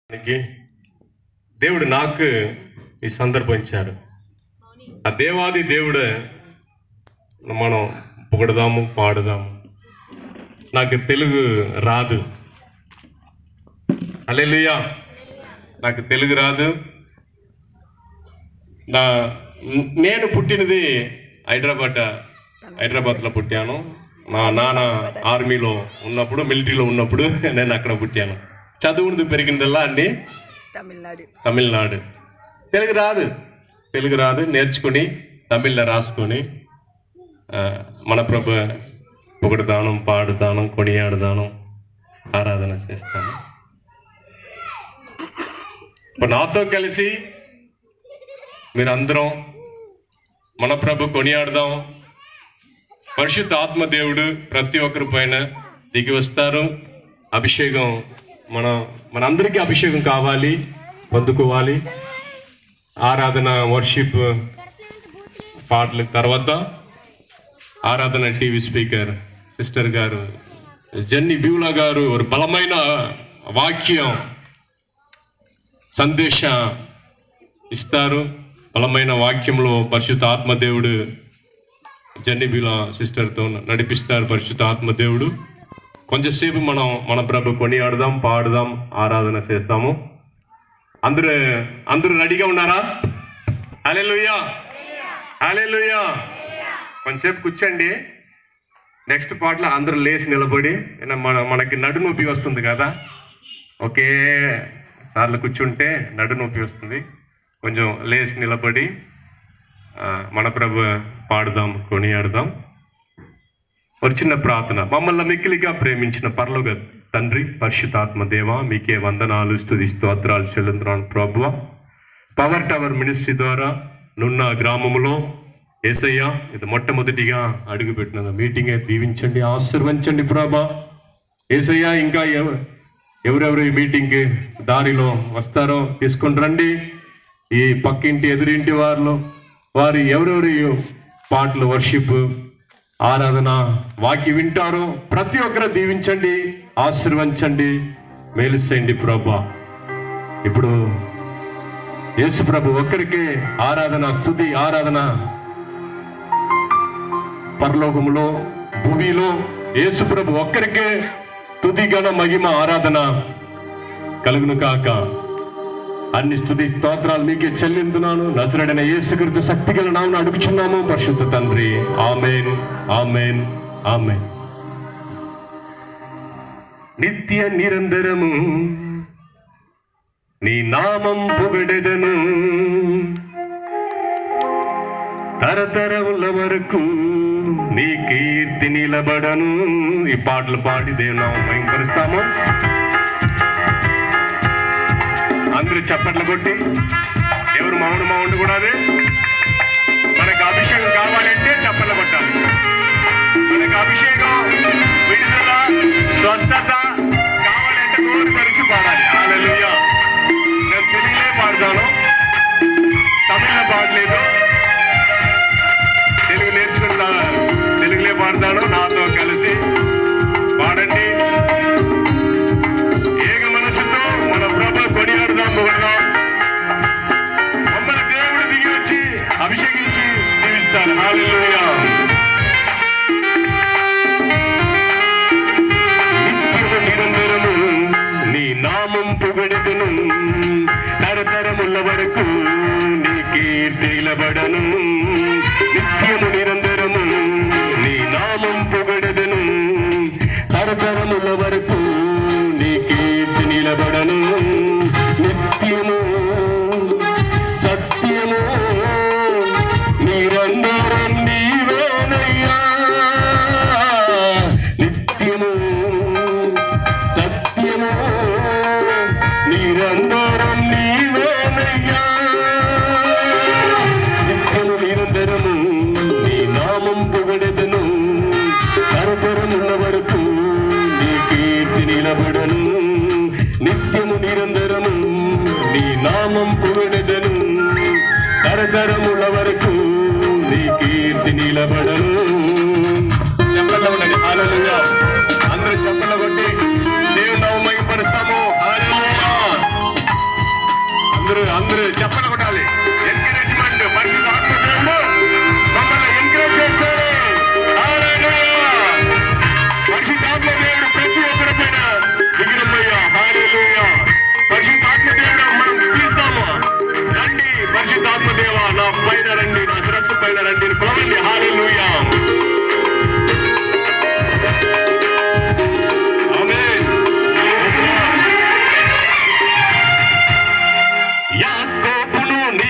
దానికి దేవుడు నాకు ఈ సందర్భం ఇచ్చారు ఆ దేవాది దేవుడే మనం పొగడదాము పాడుదాము నాకు తెలుగు రాదు అలెలుయా నాకు తెలుగు రాదు నా నేను పుట్టినది హైదరాబాద్ హైదరాబాద్లో పుట్టాను మా నాన్న ఆర్మీలో ఉన్నప్పుడు మిలిటరీలో ఉన్నప్పుడు నేను అక్కడ పుట్టాను చదువుంది పెరిగిందల్లా అన్ని తమిళనాడు తమిళనాడు తెలుగు రాదు తెలుగు రాదు నేర్చుకుని తమిళ్లో రాసుకొని ఆ, మన ప్రభు పొగడుదానం పాడుదానం కొనియాడుదానం ఆరాధన చేస్తాను ఇప్పుడు నాతో కలిసి మీరందరం మన ప్రభు కొనియాడదాం పరిశుద్ధ ఆత్మదేవుడు ప్రతి ఒక్కరి పైన దిగి వస్తారు అభిషేకం మన మనందరికీ అభిషేకం కావాలి పొందుకోవాలి ఆరాధన వర్షిప్ పాటల తర్వాత ఆరాధన టీవీ స్పీకర్ సిస్టర్ గారు జన్ని బ్యూలా గారు ఒక బలమైన వాక్యం సందేశ ఇస్తారు బలమైన వాక్యంలో పరిశుద్ధ ఆత్మదేవుడు జన్ని బ్యూలా సిస్టర్తో నడిపిస్తారు పరిశుద్ధ ఆత్మదేవుడు కొంచెంసేపు మనం మన ప్రభు కొనియాడదాం పాడుదాం ఆరాధన చేస్తాము అందరూ అందరూ రెడీగా ఉన్నారా హల్లెలూయా హల్లెలూయా కొంచెంసేపు కూర్చోండి నెక్స్ట్ పాటలో అందరూ లేచి నిలబడి ఏనా మన మనకి నడు నొప్పి వస్తుంది కదా ఒకే సార్లు కూర్చుంటే నడు నొప్పి వస్తుంది కొంచెం లేచి నిలబడి ఆ, మన ప్రభు పాడుదాం కొనియాడుదాం ఒక చిన్న ప్రార్థన మమ్మల్ని మిక్కిలిగా ప్రేమించిన పరలోక తండ్రి పరిశుద్ధాత్మ దేవ మీకే వందనాలు స్తుతి స్తోత్రాలు చెల్లింద్రాను ప్రభువ పవర్ టవర్ మినిస్ట్రీ ద్వారా నున్న గ్రామంలో ఏసయ్య ఇది మొట్టమొదటిగా అడుగుపెట్టిన మీటింగే దీవించండి ఆశీర్వదించండి ప్రభా ఏసయ్య ఇంకా ఎవ- ఎవరెవరు ఈ మీటింగ్కి దారిలో వస్తారో తీసుకొని రండి ఈ పక్కింటి ఎదురింటి వారిలో వారి ఎవరెవరి పాటలు వర్షిప్ ఆరాధన వాకి వింటారో ప్రతి ఒక్కరు దీవించండి ఆశీర్వదించండి మేలు చేయండి ప్రభా ఇప్పుడు యేసు ప్రభు ఒక్కరికి ఆరాధన స్తుతి ఆరాధన పరలోకములో భూమిలో యేసు ప్రభు ఒక్కరికే తుది గణ మహిమ ఆరాధన కలుగును కాక అన్ని స్తుతి స్తోత్రాలు మీకే చెల్లిందున్నాను నసరడైన యేసుకృత శక్తి గల నామను అడుగుచున్నాము పరిశుద్ధ తండ్రి ఆమెన్ ఆమెన్ ఆమెన్ నిత్య నిరంతరము నీ నామం పొగడెదను తరతరముల వరకు నీ కీర్తి నిలబడను ఈ పాటలు పాడి దేవునామం భయంకరిస్తాము అందరూ చప్పట్లు కొట్టి ఎవరు మౌడు మౌండు కూడా అదే మనకు అభిషేకం కావాలంటే చప్పట్లు కొట్టాలి మనకు అభిషేకం విడుదల స్వస్థత కావాలంటే నోరు తెరిచి పాడాలి హల్లెలూయా నేను తెలుగులే పాడతాను తమిళలో పాడలేదు తెలుగు నేర్చుకుంటా తెలుగులే పాడతాను నాతో కలిసి పాడండి ఏక మనసుతో మన ప్రభ కొనియాడుదాం పొగడదాం మమ్మల్ని దేవుడు దిగి వచ్చి అభిషేకించి దీవిస్తారు హల్లెలూయా నిత్యము నిరంతరము నీ నామం పొగడెదను తరతరముల వరకు నీ కీర్తి నిలబడను నిత్యము నిరంతరము నీ నామం పొగడెదను తరతరముల వరకు నీ కీర్తి నిలబడను నిత్యము సత్యము నిరంతరం నీవేనయ్యా నిత్యము సత్యము నిరంతరం నీవేనయ్యా నిత్యము నిరంతరము నీ నామం పొగడెదను తరతరముల వరకు నీ కీర్తి నిలబడను నిత్యము నిరంతరము నీ నామం పొగడెదను తరతరముల వరకు నీ కీర్తి నిలబడను చెప్పలో ఉండండి హల్లెలూయా అందరూ చెప్పలు కొట్టి దేవుని నామం మహిమపరుస్తాము హల్లెలూయా అందరూ అందరూ చెప్పలు కొట్టాలి ఎంకరేజ్మెంట్ పరిశుద్ధ ఆత్మదేవుడు మమ్మల్ని ఎంకరేజ్ చేస్తారు హల్లెలూయా. పరిశుద్ధ ఆత్మదేవుడు ప్రతి ఒక్కరి పైన దిగిరమ్మయ్యా హాలేలుయా పరిశుద్ధ ఆత్మదేవుడు మనం పిలుస్తాము రండి పరిశుద్ధ ఆత్మదేవ నా పైన రండి నా శిరస్సు పైన రండి పిలవండి హాలేలుయా ఆమేన్ యాకోబును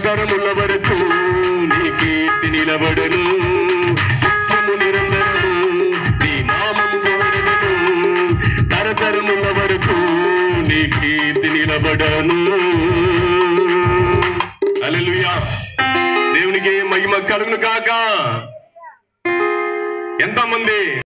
తరతరముల వరకు నీ కీర్తి నిలబడను నిత్యము నిరంతరము నీ నామము గౌరవను తరతరముల వరకు నీ కీర్తి నిలబడను హల్లెలూయా దేవునికి మహిమ కలుగును కాక ఎంతమంది